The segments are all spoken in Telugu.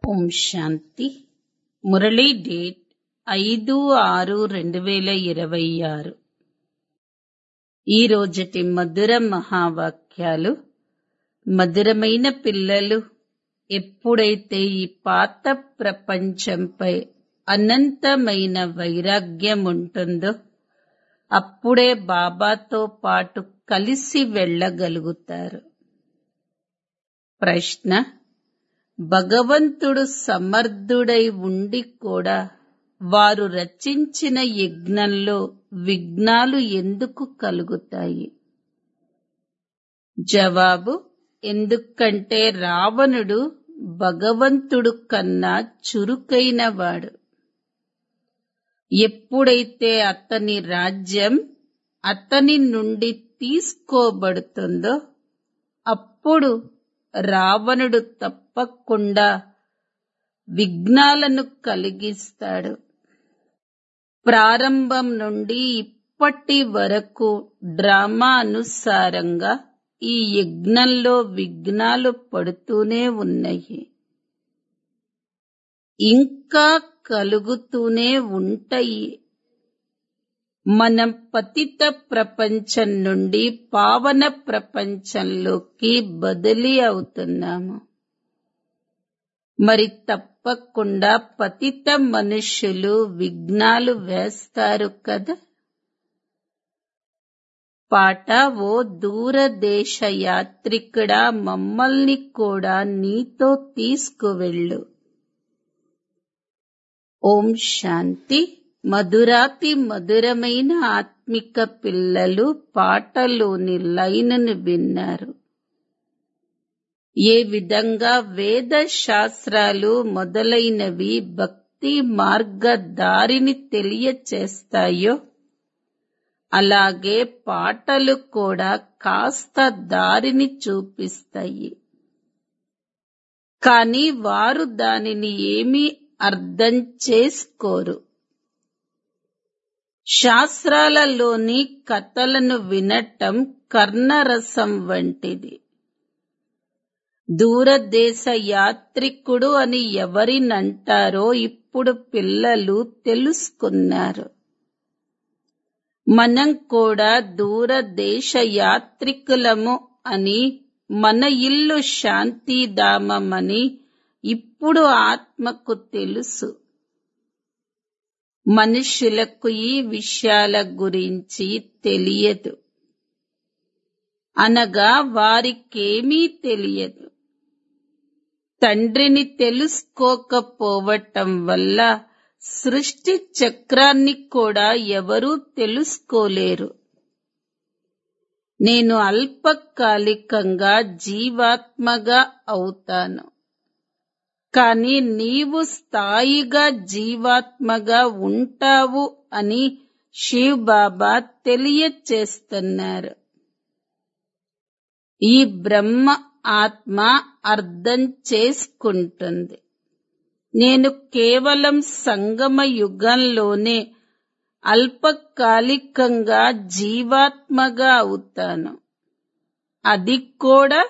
ఓం శాంతి మురళీ డేట్ ఐదు ఆరు రెండు వేల ఇరవై ఆరు ఈ రోజటి మధుర మహావాక్యాలు మధురమైన పిల్లలు ఎప్పుడైతే ఈ పాత ప్రపంచంపై అనంతమైన వైరాగ్యం ఉంటుందో అప్పుడే బాబాతో పాటు కలిసి వెళ్ళగలుగుతారు ప్రశ్న భగవంతుడు సమర్థుడై ఉండి కూడా వారు రచించిన యజ్ఞంలో విఘ్నాలు ఎందుకు కలుగుతాయి జవాబు ఎందుకంటే రావణుడు భగవంతుడు కన్నా చురుకైనవాడు ఎప్పుడైతే అతని రాజ్యం అతని నుండి తీసుకోబడుతుందో అప్పుడు రావణుడు తప్పకుండా విఘ్నాలను కలిగిస్తాడు ప్రారంభం నుండి ఇప్పటి వరకు డ్రామా అనుసారంగా ఈ యజ్ఞంలో విఘ్నాలు పడుతూనే ఉన్నాయి ఇంకా కలుగుతూనే ఉంటాయి మనం పతిత ప్రపంచం నుండి పావన ప్రపంచంలోకి బదిలీ అవుతున్నాము మరి తప్పకుండా పతిత మనుషులు విఘ్నాలు వేస్తారు కదా పాట ఓ దూరదేశ యాత్రికుడా మమ్మల్ని కూడా నీతో తీసుకువెళ్ళు ఓం శాంతి మధురాతి మధురమైన ఆత్మిక పిల్లలు పాటలోని లైన్ను విన్నారు ఏ విధంగా వేద శాస్త్రాలు మొదలైనవి భక్తి మార్గ దారిని తెలియచేస్తాయో అలాగే పాటలు కూడా కాస్త దారిని చూపిస్తాయి కానీ వారు దానిని ఏమీ అర్థం చేసుకోరు శాస్త్రాలలోని కథలను వినటం కర్ణరసం వంటిది దూరదేశ యాత్రికుడు అని ఎవరినంటారో ఇప్పుడు పిల్లలు తెలుసుకున్నారు మనం కూడా దూరదేశ యాత్రికులము అని మన ఇల్లు శాంతిధామమని ఇప్పుడు ఆత్మకు తెలుసు మనుషులకు ఈ విషయాల గురించి తెలియదు అనగా వారికేమీ తెలియదు తండ్రిని తెలుసుకోకపోవటం వల్ల సృష్టి చక్రాన్ని కూడా ఎవరూ తెలుసుకోలేరు నేను అల్పకాలికంగా జీవాత్మగా అవుతాను కానీ నీవు స్థాయిగా జీవాత్మగా ఉంటావు అని శివ్ బాబా తెలియచేస్తున్నారు ఈ బ్రహ్మ ఆత్మ అర్థం చేసుకుంటుంది నేను కేవలం సంగమ యుగంలోనే అల్పకాలికంగా జీవాత్మగా అవుతాను అది కూడా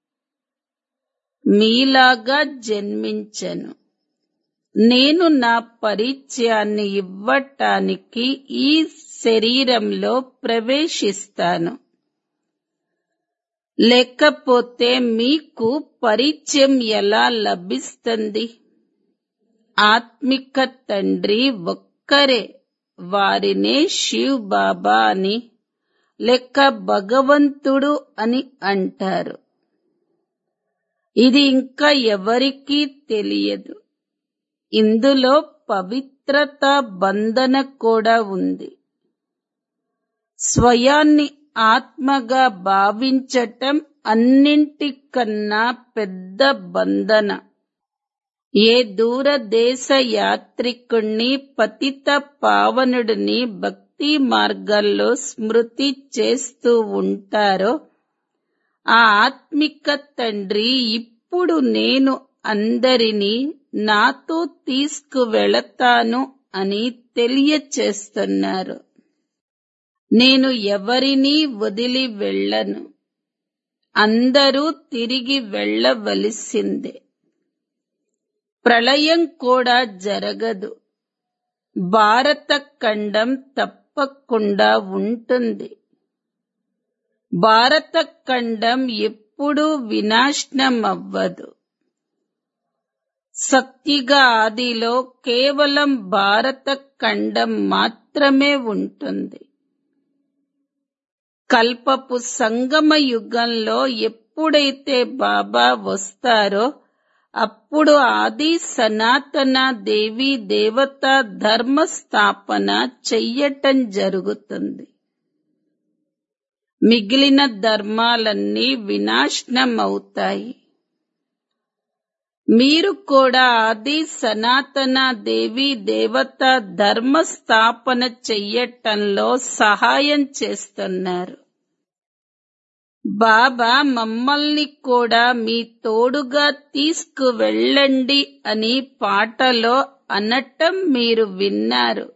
మీలాగా జన్మించను నేను నా పరిచయాన్ని ఇవ్వటానికి ఈ శరీరంలో ప్రవేశిస్తాను లేకపోతే మీకు పరిచయం ఎలా లభిస్తుంది ఆత్మిక తండ్రి ఒక్కరే వారినే శివ్ బాబా అని లేక భగవంతుడు అని అంటారు ఇది ఇంకా ఎవరికీ తెలియదు ఇందులో పవిత్రత బంధన కూడా ఉంది స్వయాన్ని ఆత్మగా భావించటం అన్నింటికన్నా పెద్ద బంధన ఏ దూరదేశ యాత్రికుణ్ణి పతిత పావనుడిని భక్తి మార్గాల్లో స్మృతి చేస్తూ ఉంటారో ఆ ఆత్మిక తండ్రి ఇప్పుడు నేను అందరినీ నాతో తీసుకువెళతాను అని తెలియచేస్తున్నారు నేను ఎవరినీ వదిలి వెళ్ళను అందరూ తిరిగి వెళ్ళవలసిందే ప్రళయం కూడా జరగదు భారత ఖండం తప్పకుండా ఉంటుంది భారత ఖండం ఎప్పుడూ వినాశనం అవ్వదు సత్తిగా ఆదిలో కేవలం భారత ఖండం మాత్రమే ఉంటుంది కల్పపు సంగమ యుగంలో ఎప్పుడైతే బాబా వస్తారో అప్పుడు ఆది సనాతన దేవి దేవత ధర్మ స్థాపన చెయ్యటం జరుగుతుంది మిగిలిన ధర్మాలన్నీ వినాశనం అవుతాయి మీరు కూడా ఆది సనాతన దేవి దేవత ధర్మ స్థాపన చెయ్యటంలో సహాయం చేస్తున్నారు బాబా మమ్మల్ని కూడా మీ తోడుగా తీసుకువెళ్ళండి అని పాటలో అనటం మీరు విన్నారు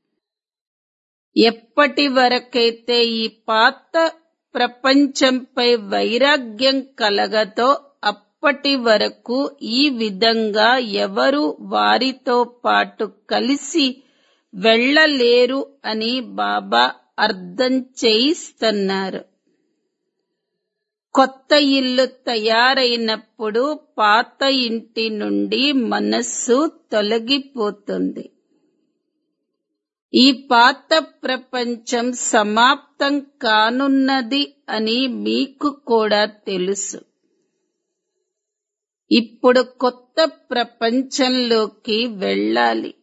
ఎప్పటి వరకైతే ఈ పాత ప్రపంచంపై వైరాగ్యం కలగతో అప్పటి వరకు ఈ విధంగా ఎవరు వారితో పాటు కలిసి వెళ్ళలేరు అని బాబా అర్థం చేయిస్తున్నారు కొత్త ఇల్లు తయారైనప్పుడు పాత ఇంటి నుండి మనస్సు తొలగిపోతుంది ఈ పాత ప్రపంచం సమాప్తం కానున్నది అని మీకు కూడా తెలుసు ఇప్పుడు కొత్త ప్రపంచంలోకి వెళ్ళాలి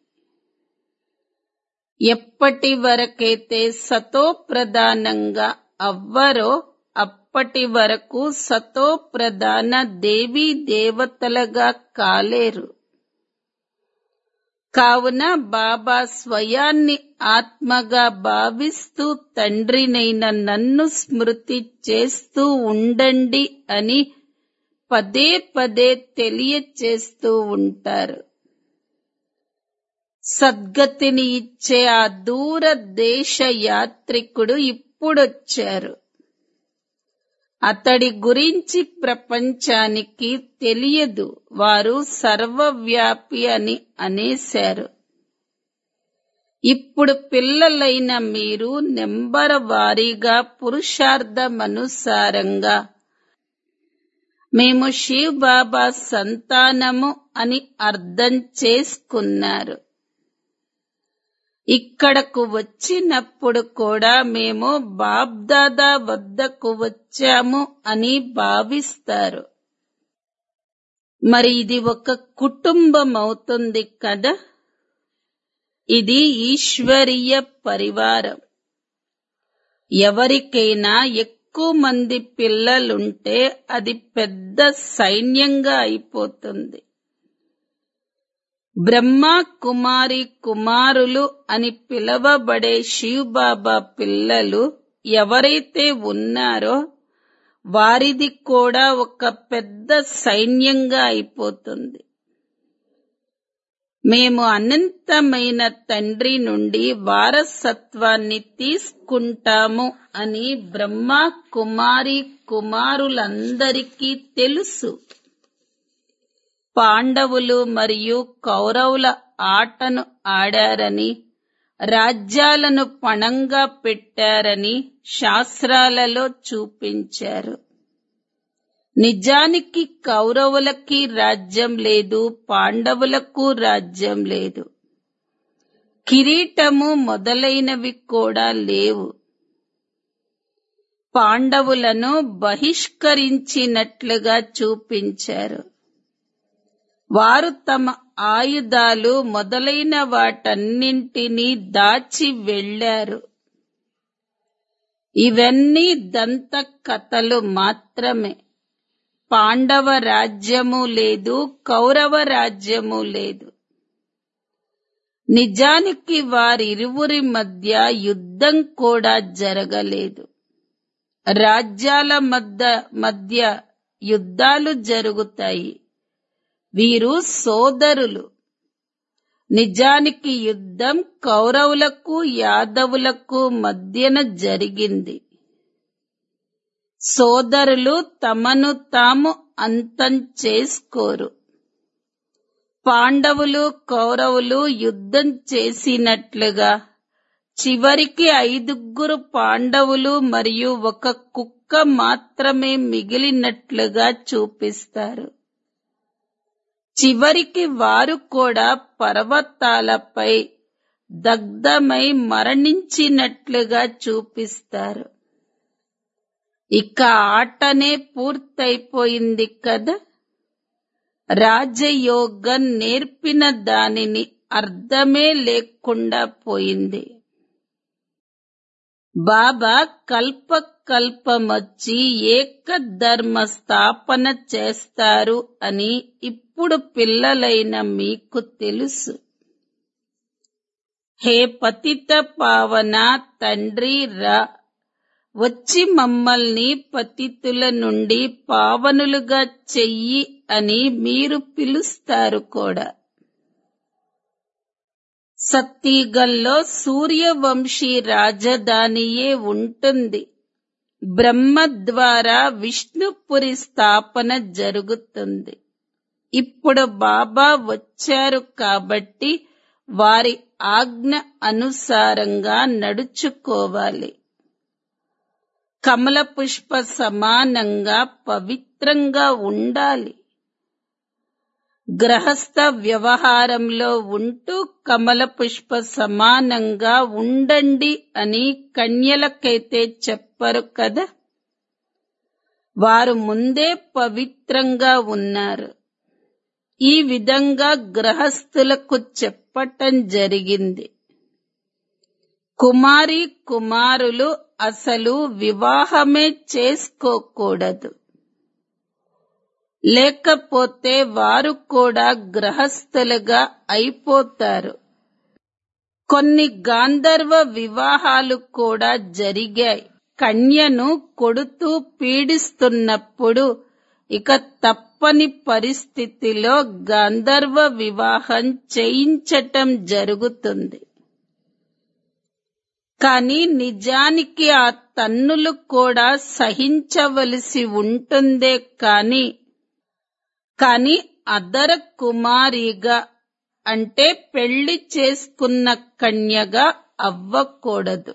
ఎప్పటి వరకైతే సతో ప్రధానంగా అవ్వరో అప్పటి వరకు సతో ప్రధాన దేవీ దేవతలుగా కాలేరు కావున బాబా స్వయాన్ని ఆత్మగా భావిస్తూ తండ్రినైన నన్ను స్మృతి చేస్తూ ఉండండి అని పదే పదే తెలియచేస్తూ ఉంటారు సద్గతిని ఇచ్చే ఆ దూర దేశ యాత్రికుడు ఇప్పుడొచ్చారు అతడి గురించి ప్రపంచానికి తెలియదు వారు సర్వవ్యాపి అని అనేశారు ఇప్పుడు పిల్లలైన మీరు నెంబర్ వారీగా పురుషార్థమనుసారంగా మేము శివ్ బాబా సంతానము అని అర్థం చేసుకున్నారు ఇక్కడకు వచ్చినప్పుడు కూడా మేము బాబ్దాదా వద్దకు వచ్చాము అని భావిస్తారు మరి ఇది ఒక కుటుంబం అవుతుంది కదా ఇది ఈశ్వరీయ పరివారం ఎవరికైనా ఎక్కువ మంది పిల్లలుంటే అది పెద్ద సైన్యంగా అయిపోతుంది బ్రహ్మ కుమారి కుమారులు అని పిలవబడే శివబాబా పిల్లలు ఎవరైతే ఉన్నారో వారిది కూడా ఒక పెద్ద సైన్యంగా అయిపోతుంది మేము అనంతమైన తండ్రి నుండి వారసత్వాన్ని తీసుకుంటాము అని బ్రహ్మ కుమారి కుమారులందరికీ తెలుసు పాండవులు మరియు కౌరవుల ఆటను ఆడారని రాజ్యాలను పణంగా పెట్టారని శాస్త్రాలలో చూపించారు నిజానికి కౌరవులకి రాజ్యం లేదు పాండవులకు రాజ్యం లేదు కిరీటము మొదలైనవి కూడా లేవు పాండవులను బహిష్కరించినట్లుగా చూపించారు వారు తమ ఆయుధాలు మొదలైన వాటన్నింటినీ దాచి వెళ్లారు ఇవన్నీ దంత కథలు మాత్రమే పాండవ రాజ్యము లేదు కౌరవ రాజ్యము లేదు నిజానికి వారిరువురి మధ్య యుద్ధం కూడా జరగలేదు రాజ్యాల మధ్య మధ్య యుద్ధాలు జరుగుతాయి వీరు సోదరులు నిజానికి యుద్ధం కౌరవులకు యాదవులకు మధ్యన జరిగింది సోదరులు తమను తాము అంతం చేసుకోరు పాండవులు కౌరవులు యుద్ధం చేసినట్లుగా చివరికి ఐదుగురు పాండవులు మరియు ఒక కుక్క మాత్రమే మిగిలినట్లుగా చూపిస్తారు చివరికి వారు కూడా పర్వతాలపై దగ్ధమై మరణించినట్లుగా చూపిస్తారు ఇక ఆటనే పూర్తయిపోయింది కదా రాజయోగం నేర్పిన దానిని అర్థమే లేకుండా పోయింది బాబా కల్ప కల్పమొచ్చి ఏకధర్మ స్థాపన చేస్తారు అని ఇప్పుడు పిల్లలైన మీకు తెలుసు హే పతిత పావన తండ్రి రా వచ్చి మమ్మల్ని పతితుల నుండి పావనులుగా చెయ్యి అని మీరు పిలుస్తారు కూడా సత్తీగల్లో సూర్యవంశీ రాజధానియే ఉంటుంది బ్రహ్మ ద్వారా విష్ణుపురి స్థాపన జరుగుతుంది ఇప్పుడు బాబా వచ్చారు కాబట్టి వారి ఆజ్ఞ అనుసారంగా నడుచుకోవాలి కమల పుష్ప సమానంగా పవిత్రంగా ఉండాలి గ్రహస్థ వ్యవహారంలో ఉంటూ కమల పుష్ప సమానంగా ఉండండి అని కన్యలకైతే చెప్పరు కదా వారు ముందే పవిత్రంగా ఉన్నారు ఈ విధంగా గ్రహస్థులకు చెప్పటం జరిగింది కుమారి కుమారులు అసలు వివాహమే చేసుకోకూడదు లేకపోతే వారు కూడా గ్రహస్థులుగా అయిపోతారు కొన్ని గాంధర్వ వివాహాలు కూడా జరిగాయి కన్యను కొడుతూ పీడిస్తున్నప్పుడు ఇక తప్పని పరిస్థితిలో గాంధర్వ వివాహం చేయించటం జరుగుతుంది కానీ నిజానికి ఆ తన్నులు కూడా సహించవలసి ఉంటుందే కాని కాని అదర కుమారిగా అంటే పెళ్లి చేసుకున్న కన్యగా అవ్వకూడదు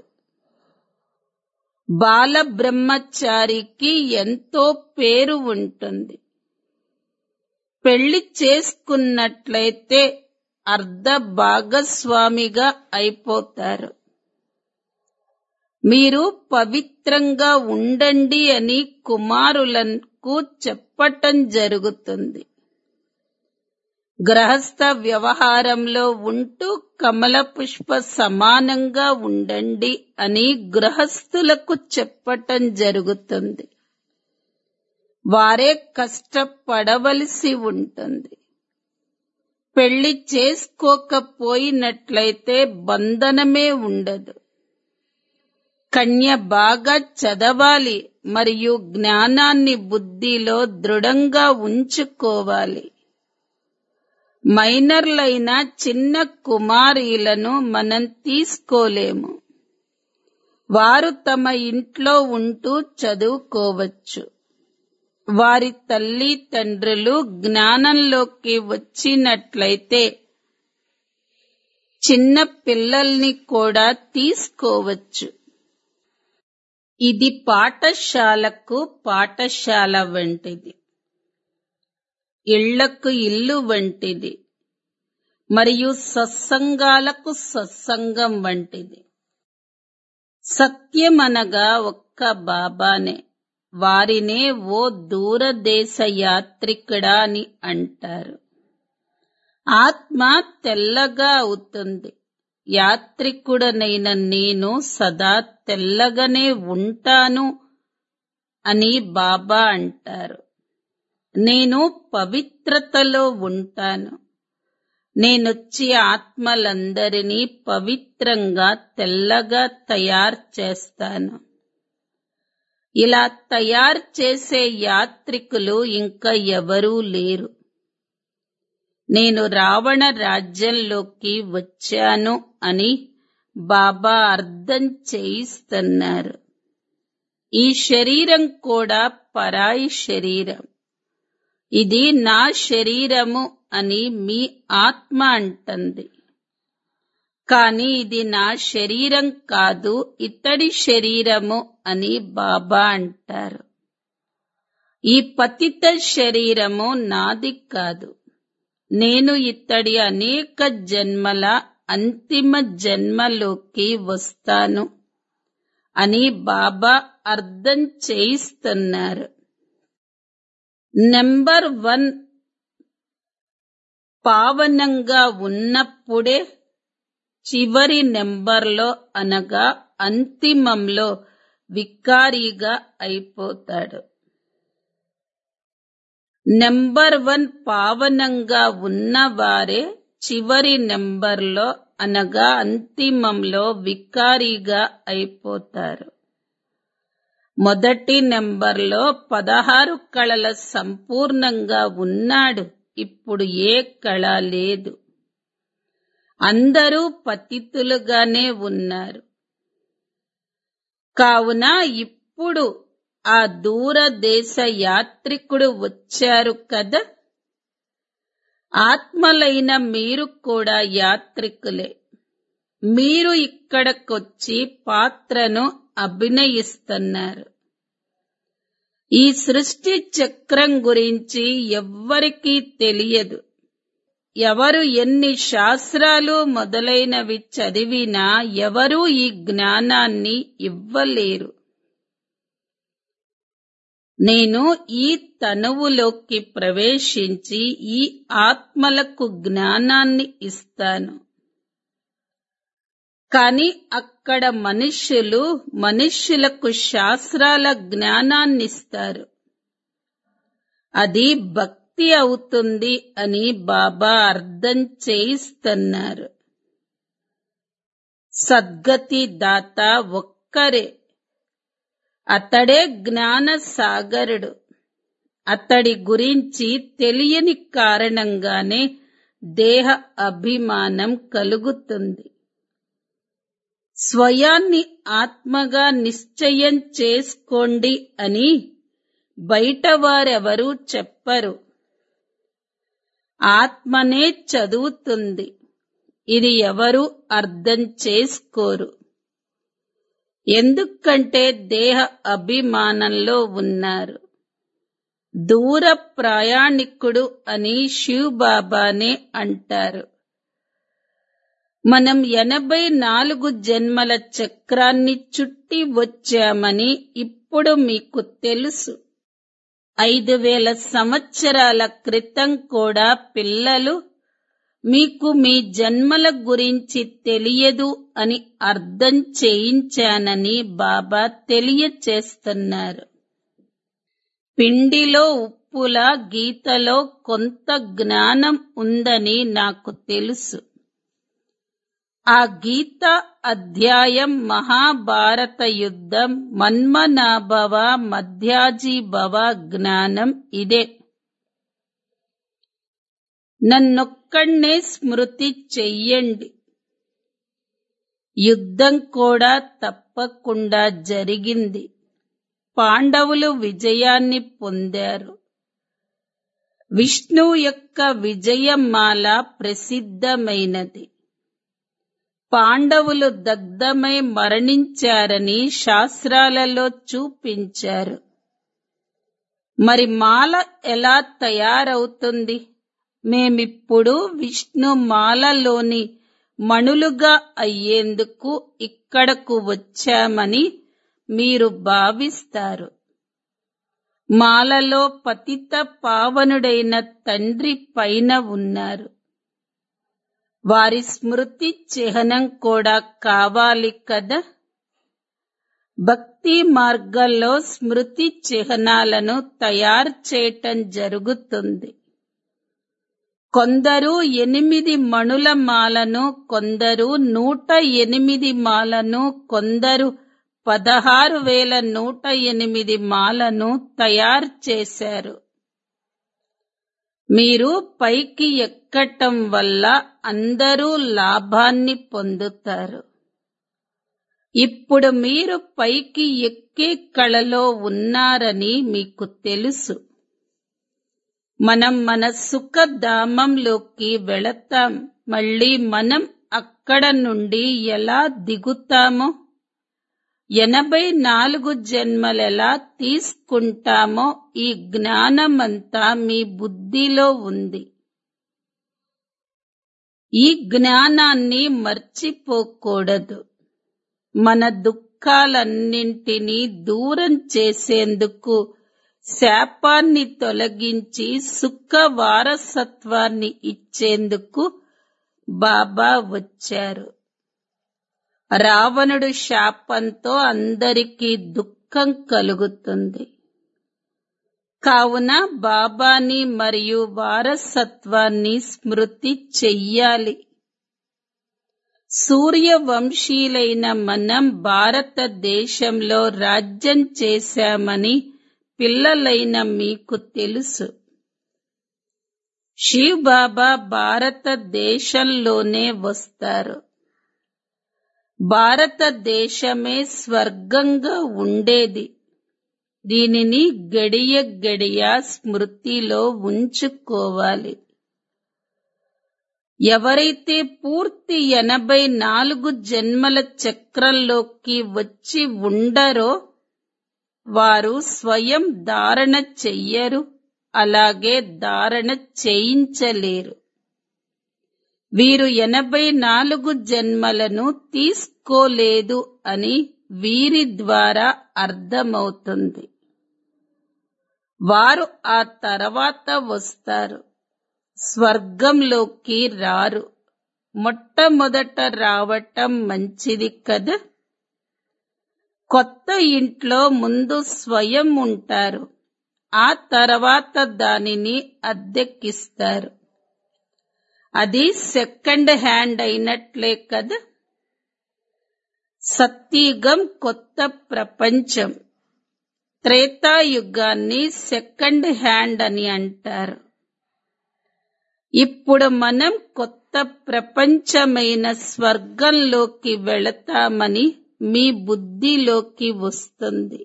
బాల బ్రహ్మచారికి ఎంతో పేరు ఉంటుంది పెళ్లి చేసుకున్నట్లయితే అర్ధ భాగస్వామిగా అయిపోతారు మీరు పవిత్రంగా ఉండండి అని కుమారులకు చెప్పటం జరుగుతుంది గ్రహస్థ వ్యవహారంలో ఉంటూ కమల పుష్ప సమానంగా ఉండండి అని గృహస్థులకు చెప్పటం జరుగుతుంది వారే కష్టపడవలసి ఉంటుంది పెళ్లి చేసుకోకపోయినట్లయితే బంధనమే ఉండదు కన్య బాగా చదవాలి మరియు జ్ఞానాన్ని బుద్ధిలో దృఢంగా ఉంచుకోవాలి మైనర్లైన చిన్న కుమారీలను మనం తీసుకోలేము వారు తమ ఇంట్లో ఉంటూ చదువుకోవచ్చు వారి తల్లి తండ్రులు జ్ఞానంలోకి వచ్చినట్లయితే చిన్న పిల్లల్ని కూడా తీసుకోవచ్చు ఇది పాఠశాలకు పాఠశాల వంటిది ఇళ్లకు ఇల్లు వంటిది మరియు సత్సంగాలకు సత్సంగం వంటిది సత్యమనగా ఒక్క బాబానే వారినే ఓ దూరదేశ యాత్రికుడా అని అంటారు ఆత్మ తెల్లగా అవుతుంది యాత్రికుడనైన నేను సదా తెల్లగానే ఉంటాను అని బాబా అంటారు నేను పవిత్రతలో ఉంటాను నేనొచ్చి ఆత్మలందరినీ పవిత్రంగా తెల్లగా తయారు చేస్తాను ఇలా తయారు చేసే యాత్రికులు ఇంకా ఎవరూ లేరు నేను రావణ రాజ్యంలోకి వచ్చాను అని బాబా అర్థం చేయిస్తున్నారు ఈ శరీరం కూడా పరాయి శరీరం ఇది నా శరీరము అని మీ ఆత్మ అంటుంది కాని ఇది నా శరీరం కాదు ఇతడి శరీరము అని బాబా అంటారు ఈ పతిత శరీరము నాది కాదు నేను ఇత్తడి అనేక జన్మల అంతిమ జన్మలోకి వస్తాను అని బాబా అర్థం చేయిస్తున్నారు నెంబర్ వన్ పావనంగా ఉన్నప్పుడే చివరి నెంబర్లో అనగా అంతిమంలో వికారీగా అయిపోతాడు నెంబర్ వన్ పావనంగా ఉన్నవారే చివరి నెంబర్లో అనగా అంతిమంలో వికారీగా అయిపోతారు మొదటి నెంబర్లో పదహారు కళల సంపూర్ణంగా ఉన్నాడు ఇప్పుడు ఏ కళ లేదు అందరూ పతితులుగానే ఉన్నారు కావున ఇప్పుడు ఆ దూరదేశ యాత్రికుడు వచ్చారు కదా ఆత్మలైన మీరు కూడా యాత్రికులే మీరు ఇక్కడకొచ్చి పాత్రను అభినయిస్తున్నారు ఈ సృష్టి చక్రం గురించి ఎవ్వరికీ తెలియదు ఎవరు ఎన్ని శాస్త్రాలు మొదలైనవి చదివినా ఎవరూ ఈ జ్ఞానాన్ని ఇవ్వలేరు నేను ఈ తనువులోకి ప్రవేశించి ఈ ఆత్మలకు జ్ఞానాన్ని ఇస్తాను కాని అక్కడ మనుష్యులు మనుష్యులకు శాస్త్రాల జ్ఞానాన్నిస్తారు అది భక్తి అవుతుంది అని బాబా అర్థం చేయిస్తున్నారు సద్గతి దాత ఒక్కరే అతడే జ్ఞాన సాగరుడు అతడి గురించి తెలియని కారణంగానే దేహ అభిమానం కలుగుతుంది స్వయాన్ని ఆత్మగా నిశ్చయం చేసుకోండి అని బయట వారెవరూ చెప్పరు ఆత్మనే చదువుతుంది ఇది ఎవరు అర్థం చేసుకోరు ఎందుకంటే దేహ అభిమానంలో ఉన్నారు దూర ప్రయాణికుడు అని శివ్ బాబానే అంటారు మనం ఎనభై నాలుగు జన్మల చక్రాన్ని చుట్టి వచ్చామని ఇప్పుడు మీకు తెలుసు ఐదు వేల సంవత్సరాల క్రితం కూడా పిల్లలు మీకు మీ జన్మల గురించి తెలియదు అని అర్థం చేయించానని బాబా తెలియచేస్తున్నారు పిండిలో ఉప్పులా గీతలో కొంత జ్ఞానం ఉందని నాకు తెలుసు ఆ గీత అధ్యాయం మహాభారత యుద్ధం మన్మనాభవ మధ్యాజీభవ జ్ఞానం ఇదే నన్నొక్కడే స్మృతి చెయ్యండి యుద్ధం కూడా తప్పకుండా జరిగింది పాండవులు విజయాన్ని పొందారు విష్ణువు యొక్క విజయమాల ప్రసిద్ధమైనది పాండవులు దగ్ధమై మరణించారని శాస్త్రాలలో చూపించారు మరి మాల ఎలా తయారవుతుంది మేమిప్పుడు విష్ణు మాలలోని మణులుగా అయ్యేందుకు ఇక్కడకు వచ్చామని మీరు భావిస్తారు మాలలో పతిత పావనుడైన తండ్రి పైన ఉన్నారు వారి స్మృతి చిహ్నం కూడా కావాలి కదా భక్తి మార్గంలో స్మృతి చిహ్నాలను తయారు చేయటం జరుగుతుంది కొందరు ఎనిమిది మణుల మాలను కొందరు నూట ఎనిమిది మాలను కొందరు పదహారు వేల నూట ఎనిమిది మాలను తయారు చేశారు మీరు పైకి ఎక్కటం వల్ల అందరూ లాభాన్ని పొందుతారు ఇప్పుడు మీరు పైకి ఎక్కే కళలో ఉన్నారని మీకు తెలుసు మనం మన సుఖధామంలోకి వెళతాం మళ్ళీ మనం అక్కడ నుండి ఎలా దిగుతామో ఎనభై నాలుగు జన్మలెలా తీసుకుంటామో ఈ జ్ఞానమంతా మీ బుద్ధిలో ఉంది ఈ జ్ఞానాన్ని మర్చిపోకూడదు మన దుఃఖాలన్నింటినీ దూరం చేసేందుకు శాపాన్ని తొలగించి సుఖ వారసత్వాన్ని ఇచ్చేందుకు బాబా వచ్చారు రావణుడు శాపంతో అందరికీ దుఃఖం కలుగుతుంది కావున బాబాని మరియు వారసత్వాన్ని స్మృతి చెయ్యాలి సూర్యవంశీలైన మనం భారతదేశంలో రాజ్యం చేశామని పిల్లలైన మీకు తెలుసు శివ్ బాబా భారతదేశంలోనే వస్తారు భారతదేశమే స్వర్గంగా ఉండేది దీనిని గడియ గడియ స్మృతిలో ఉంచుకోవాలి ఎవరైతే పూర్తి ఎనభై నాలుగు జన్మల చక్రంలోకి వచ్చి ఉండరో వారు స్వయం ధారణ చెయ్యరు అలాగే ధారణ చేయించలేరు వీరు ఎనభై నాలుగు జన్మలను తీసుకోలేదు అని వీరి ద్వారా అర్థమవుతుంది వారు ఆ తర్వాత వస్తారు స్వర్గంలోకి రారు మొట్టమొదట రావటం మంచిది కదా కొత్త ఇంట్లో ముందు స్వయం ఉంటారు ఆ తర్వాత దానిని అద్దెకిస్తారు అది సెకండ్ హ్యాండ్ అయినట్లే కదా సత్యుగం కొత్త ప్రపంచం త్రేతాయుగాన్ని సెకండ్ హ్యాండ్ అని అంటారు ఇప్పుడు మనం కొత్త ప్రపంచమైన స్వర్గంలోకి వెళతామని మీ బుద్ధిలోకి వస్తుంది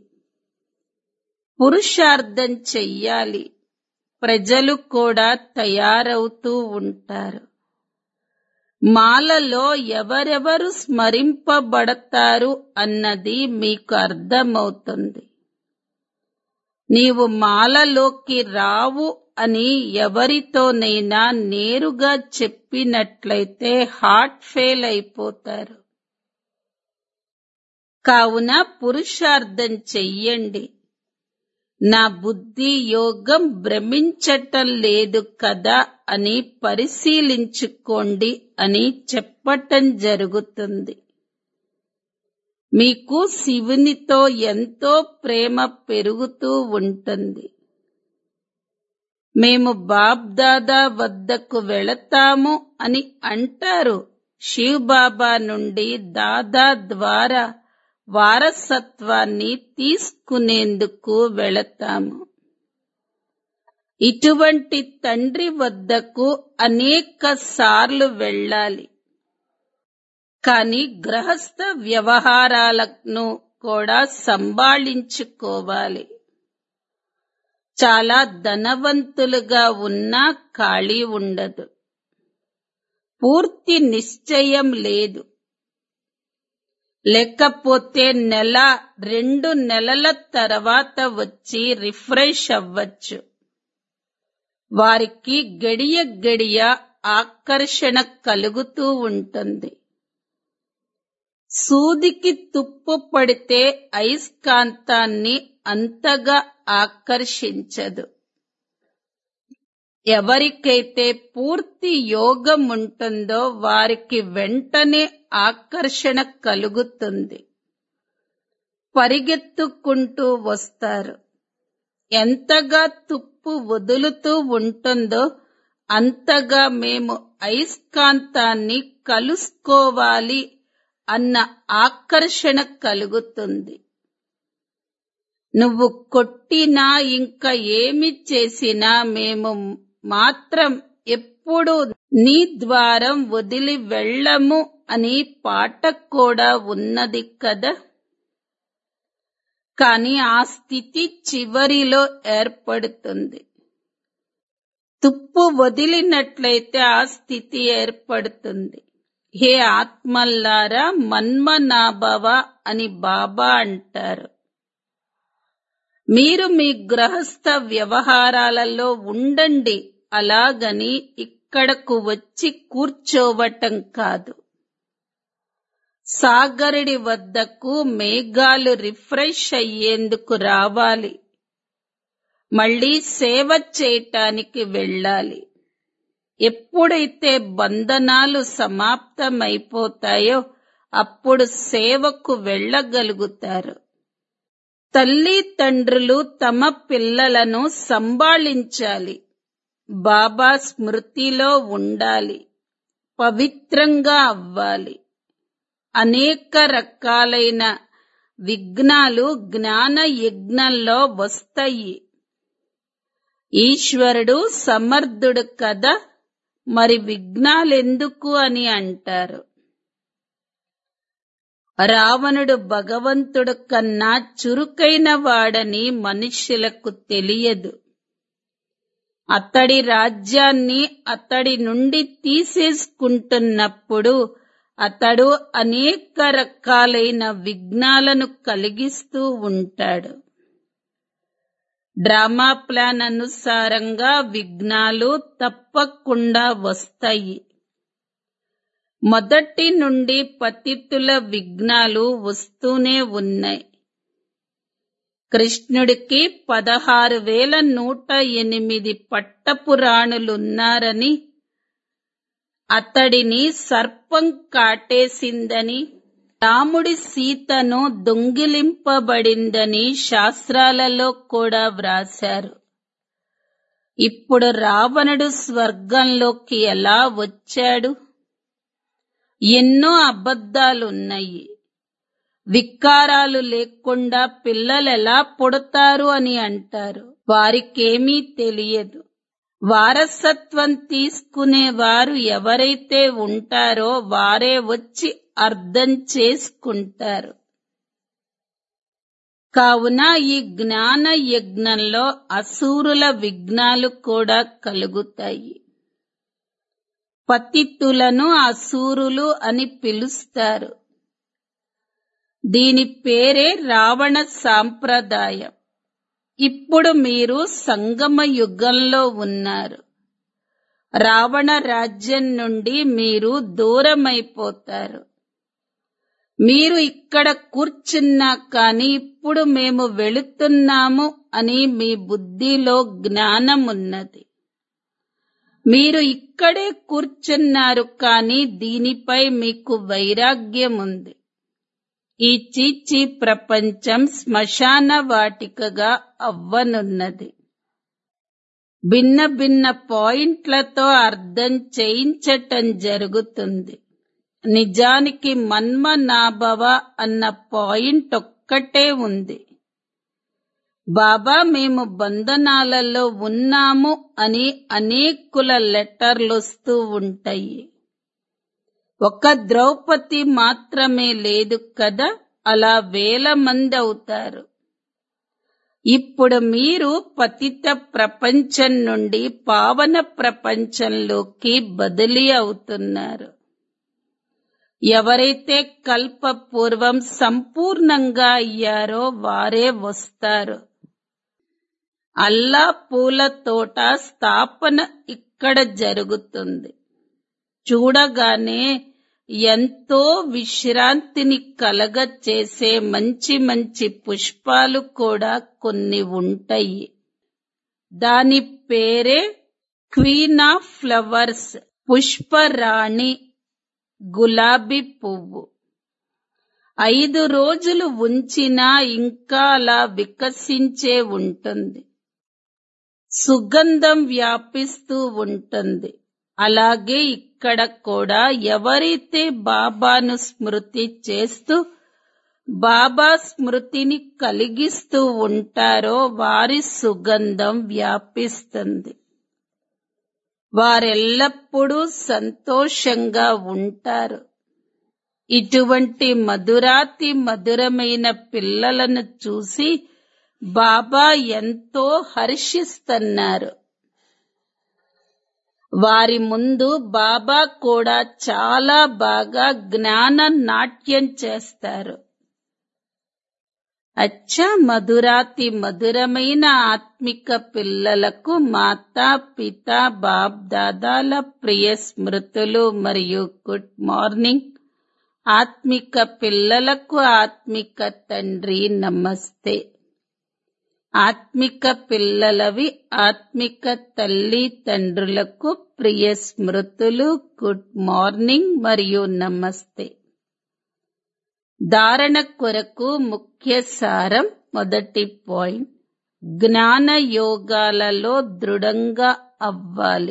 పురుషార్థం చెయ్యాలి ప్రజలు కూడా తయారవుతూ ఉంటారు మాలలో ఎవరెవరు స్మరింపబడతారు అన్నది మీకు అర్థమవుతుంది నీవు మాలలోకి రావు అని ఎవరితోనైనా నేరుగా చెప్పినట్లయితే హార్ట్ ఫెయిల్ అయిపోతారు కావున పురుషార్థం చెయ్యండి నా బుద్ధి యోగం భ్రమించటం లేదు కదా అని పరిశీలించుకోండి అని చెప్పటం జరుగుతుంది మీకు శివునితో ఎంతో ప్రేమ పెరుగుతూ ఉంటుంది మేము బాబ్దాదా వద్దకు వెళతాము అని అంటారు శివ్ బాబా నుండి దాదా ద్వారా వారసత్వాన్ని తీసుకునేందుకు వెళతాము ఇటువంటి తండ్రి వద్దకు అనేక సార్లు వెళ్ళాలి కాని గృహస్థ వ్యవహారాలను కూడా సంభాళించుకోవాలి చాలా ధనవంతులుగా ఉన్నా ఖాళీ ఉండదు పూర్తి నిశ్చయం లేదు లేకపోతే నెల రెండు నెలల తర్వాత వచ్చి రిఫ్రెష్ అవ్వచ్చు వారికి గడియ గడియ ఆకర్షణ కలుగుతూ ఉంటుంది సూదికి తుప్పు పడితే అయస్కాంతాన్ని అంతగా ఆకర్షించదు ఎవరికైతే పూర్తి యోగం ఉంటుందో వారికి వెంటనే ఆకర్షణ కలుగుతుంది పరిగెత్తుకుంటూ వస్తారు ఎంతగా తుప్పు వదులుతూ ఉంటుందో అంతగా మేము అయస్కాంతాన్ని కలుసుకోవాలి అన్న ఆకర్షణ కలుగుతుంది నువ్వు కొట్టినా ఇంకా ఏమి చేసినా మేము మాత్రం ఎప్పుడు నీ ద్వారం వదిలి వెళ్ళము అని పాట కూడా ఉన్నది కదా కాని ఆ స్థితి చివరిలో ఏర్పడుతుంది తుప్పు వదిలినట్లయితే ఆ స్థితి ఏర్పడుతుంది హే ఆత్మల్లారా మన్మనాభవ అని బాబా అంటారు మీరు మీ గృహస్థ వ్యవహారాలలో ఉండండి అలాగని ఇక్కడకు వచ్చి కూర్చోవటం కాదు సాగరుడి వద్దకు మేఘాలు రిఫ్రెష్ అయ్యేందుకు రావాలి మళ్ళీ సేవ చేయటానికి వెళ్ళాలి ఎప్పుడైతే బంధనాలు సమాప్తమైపోతాయో అప్పుడు సేవకు వెళ్ళగలుగుతారు తల్లి తండ్రులు తమ పిల్లలను సంభాళించాలి బాబా స్మృతిలో ఉండాలి పవిత్రంగా అవ్వాలి అనేక రకాలైన విఘ్నాలు జ్ఞాన యజ్ఞంలో వస్తాయి ఈశ్వరుడు సమర్థుడు కదా మరి విఘ్నాలెందుకు అని అంటారు రావణుడు భగవంతుడు కన్నా చురుకైన వాడని మనుష్యులకు తెలియదు అతడి రాజ్యాన్ని అతడి నుండి తీసేసుకుంటున్నప్పుడు అతడు అనేక రకాలైన విఘ్నాలను కలిగిస్తూ ఉంటాడు డ్రామా ప్లాన్ అనుసారంగా విఘ్నాలు తప్పకుండా వస్తాయి మొదటి నుండి పతితుల విఘ్నాలు వస్తూనే ఉన్నాయి కృష్ణుడికి పదహారు వేల నూట ఎనిమిది పట్టపురాణులున్నారని అతడిని సర్పం కాటేసిందని రాముడి సీతను దొంగిలింపబడిందని శాస్త్రాలలో కూడా వ్రాశారు ఇప్పుడు రావణుడు స్వర్గంలోకి ఎలా వచ్చాడు ఎన్నో అబద్ధాలున్నాయి వికారాలు లేకుండా పిల్లలు ఎలా పుడతారు అని అంటారు వారికేమీ తెలియదు వారసత్వం తీసుకునేవారు ఎవరైతే ఉంటారో వారే వచ్చి అర్థం చేసుకుంటారు కావున ఈ జ్ఞాన యజ్ఞంలో అసూరుల విఘ్నాలు కూడా కలుగుతాయి పతితులను అసూరులు అని పిలుస్తారు దీని పేరే రావణ సాంప్రదాయం ఇప్పుడు మీరు సంగమ యుగంలో ఉన్నారు రావణ రాజ్యం నుండి మీరు దూరమైపోతారు మీరు ఇక్కడ కూర్చున్నా కానీ ఇప్పుడు మేము వెళుతున్నాము అని మీ బుద్ధిలో జ్ఞానం ఉన్నది మీరు ఇక్కడే కూర్చున్నారు కానీ దీనిపై మీకు వైరాగ్యం ఉంది ఈ చీచి ప్రపంచం శ్మశాన వాటికగా అవ్వనున్నది భిన్న భిన్న పాయింట్లతో అర్థం చేయించటం జరుగుతుంది నిజానికి మన్మనాభవ అన్న పాయింట్ ఒక్కటే ఉంది బాబా మేము బంధనాలలో ఉన్నాము అని అనేకుల లెటర్లు వస్తూ ఉంటాయి ఒక ద్రౌపది మాత్రమే లేదు కదా అలా వేల మంది అవుతారు ఇప్పుడు మీరు పతిత ప్రపంచం నుండి పావన ప్రపంచంలోకి బదిలీ అవుతున్నారు ఎవరైతే కల్పపూర్వం సంపూర్ణంగా అయ్యారో వారే వస్తారు అల్లా పూల తోట స్థాపన ఇక్కడ జరుగుతుంది చూడగానే ఎంతో విశ్రాంతిని కలగ చేసే మంచి మంచి పుష్పాలు కూడా కొన్ని ఉంటాయి దాని పేరే క్వీన్ ఆఫ్ ఫ్లవర్స్ పుష్పరాణి గులాబీ పువ్వు ఐదు రోజులు ఉంచినా ఇంకా అలా వికసించే ఉంటుంది సుగంధం వ్యాపిస్తూ ఉంటుంది అలాగే ఇక్కడ కూడా ఎవరైతే బాబాను స్మృతి చేస్తూ బాబా స్మృతిని కలిగిస్తూ ఉంటారో వారి సుగంధం వ్యాపిస్తుంది వారెల్లప్పుడూ సంతోషంగా ఉంటారు ఇటువంటి మధురాతి మధురమైన పిల్లలను చూసి బాబా ఎంతో హర్షిస్తున్నారు వారి ముందు బాబా కూడా చాలా బాగా జ్ఞాన నాట్యం చేస్తారు అచ్చ మధురాతి మధురమైన ఆత్మిక పిల్లలకు మాతా పిత బాప్ దాదాల ప్రియ స్మృతులు మరియు గుడ్ మార్నింగ్ ఆత్మిక పిల్లలకు ఆత్మిక తండ్రి నమస్తే ఆత్మిక పిల్లలవి ఆత్మిక తల్లి తండ్రులకు ప్రియ స్మృతులు గుడ్ మార్నింగ్ మరియు నమస్తే ధారణ కొరకు ముఖ్య సారం మొదటి పాయింట్ జ్ఞాన యోగాలలో దృఢంగా అవ్వాలి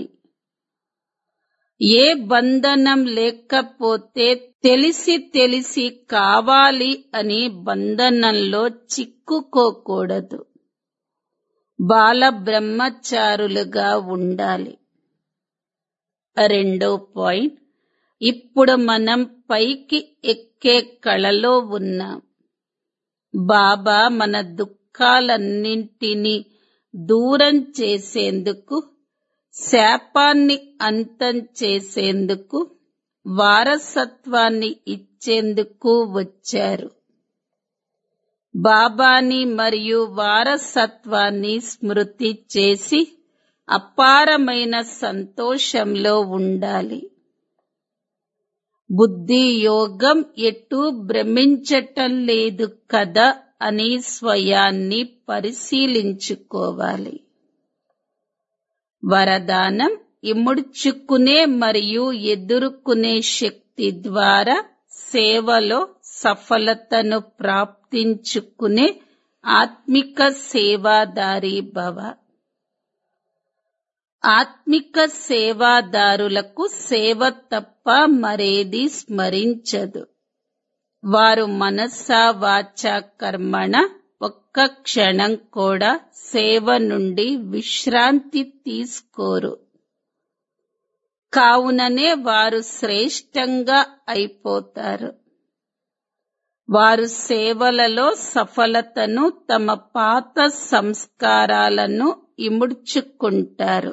ఏ బంధనం లేకపోతే తెలిసి తెలిసి కావాలి అని బంధనంలో చిక్కుకోకూడదు బాల బ్రహ్మచారులుగా ఉండాలి రెండో పాయింట్ ఇప్పుడు మనం పైకి ఎక్కే కళలో ఉన్నాం బాబా మన దుఃఖాలన్నింటినీ దూరం చేసేందుకు శాపాన్ని అంతం చేసేందుకు వారసత్వాన్ని ఇచ్చేందుకు వచ్చారు బాబాని మరియు వారసత్వాన్ని స్మృతి చేసి అపారమైన సంతోషంలో ఉండాలి బుద్ధి యోగం ఎటూ భ్రమించటం లేదు కదా అని స్వయాన్ని పరిశీలించుకోవాలి వరదానం ఇముడ్చుకునే మరియు ఎదుర్కొనే శక్తి ద్వారా సేవలో సఫలతను ప్రాప్తించుకునే ఆత్మిక సేవాదారి భవ ఆత్మిక సేవాదారులకు సేవ తప్ప మరేది స్మరించదు వారు మనస వాచ కర్మణ ఒక్క క్షణం కూడా సేవ నుండి విశ్రాంతి తీసుకోరు కావుననే వారు శ్రేష్టంగా అయిపోతారు వారు సేవలలో సఫలతను తమ పాత సంస్కారాలను ఇముడ్చుకుంటారు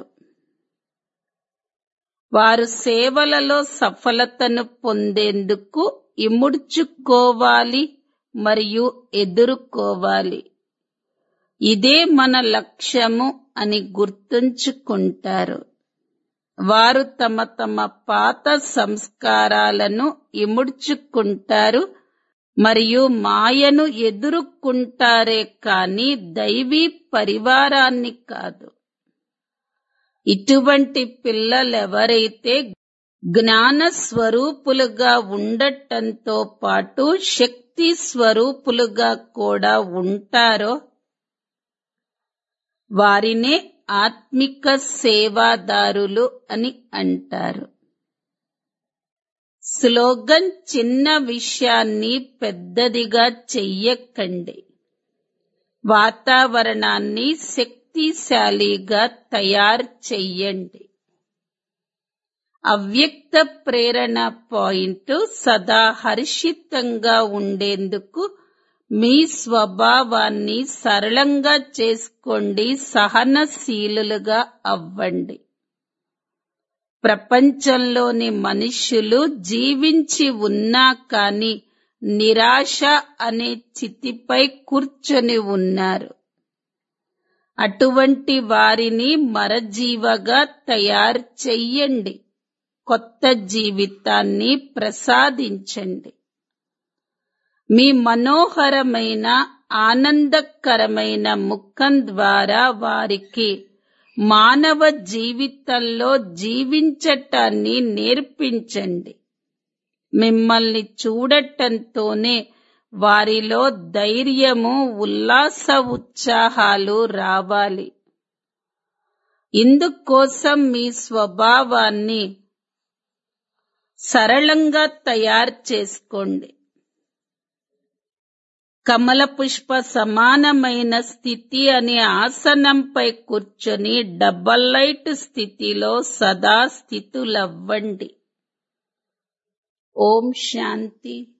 వారు సేవలలో సఫలతను పొందేందుకు ఇముడ్చుకోవాలి మరియు ఎదుర్కోవాలి ఇదే మన లక్ష్యము అని గుర్తుంచుకుంటారు వారు తమ తమ పాత సంస్కారాలను ఇముడ్చుకుంటారు మరియు మాయను ఎదుర్కొంటారే కాని దైవీ పరివారాన్ని కాదు ఇటువంటి పిల్లలెవరైతే జ్ఞాన స్వరూపులుగా ఉండటంతో పాటు శక్తి స్వరూపులుగా కూడా ఉంటారో వారినే ఆత్మిక సేవాదారులు అని అంటారు స్లోగన్ చిన్న విషయాన్ని పెద్దదిగా చెయ్యకండి వాతావరణాన్ని శక్తిశాలిగా తయారు చెయ్యండి అవ్యక్త ప్రేరణ పాయింట్ సదా హర్షితంగా ఉండేందుకు మీ స్వభావాన్ని సరళంగా చేసుకోండి సహనశీలులుగా అవ్వండి ప్రపంచంలోని మనుష్యులు జీవించి ఉన్నా కాని నిరాశ అనే చితిపై కూర్చొని ఉన్నారు అటువంటి వారిని మరజీవగా తయారు చెయ్యండి కొత్త జీవితాన్ని ప్రసాదించండి మీ మనోహరమైన ఆనందకరమైన ముఖం ద్వారా వారికి మానవ జీవితంలో జీవించటాన్ని నేర్పించండి మిమ్మల్ని చూడటంతోనే వారిలో ధైర్యము ఉల్లాస ఉత్సాహాలు రావాలి ఇందుకోసం మీ స్వభావాన్ని సరళంగా తయారు చేసుకోండి కమల పుష్ప సమానమైన స్థితి అనే ఆసనంపై కూర్చొని డబల్ లైట్ స్థితిలో సదా స్థితులవ్వండి ఓం శాంతి